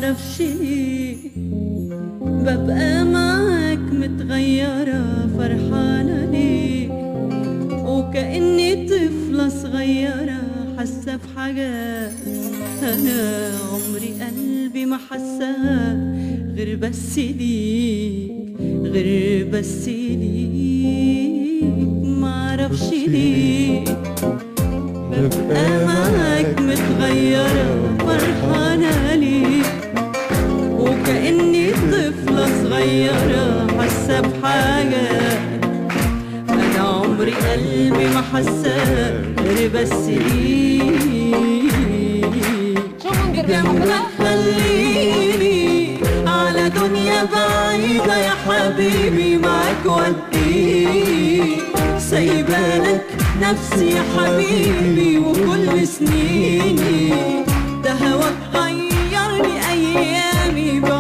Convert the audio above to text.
معرفش ليه ببقى معاك متغيرة فرحانة ليه وكأني طفلة صغيرة حاسة بحاجات أنا عمري قلبي ما حسها غير بس ليك غير بس ليك معرفش ليه ببقى معاك متغيرة فرحانة ليك وكأني طفلة صغيرة حاسة بحاجة أنا عمري قلبي ما حسها غير بس ليك شو منقر يا لما مقدار تخليني على دنيا بعيدة يا حبيبي معاك وديني سايبالك نفسي يا حبيبي وكل سنيني ده هواك غيرني أيامي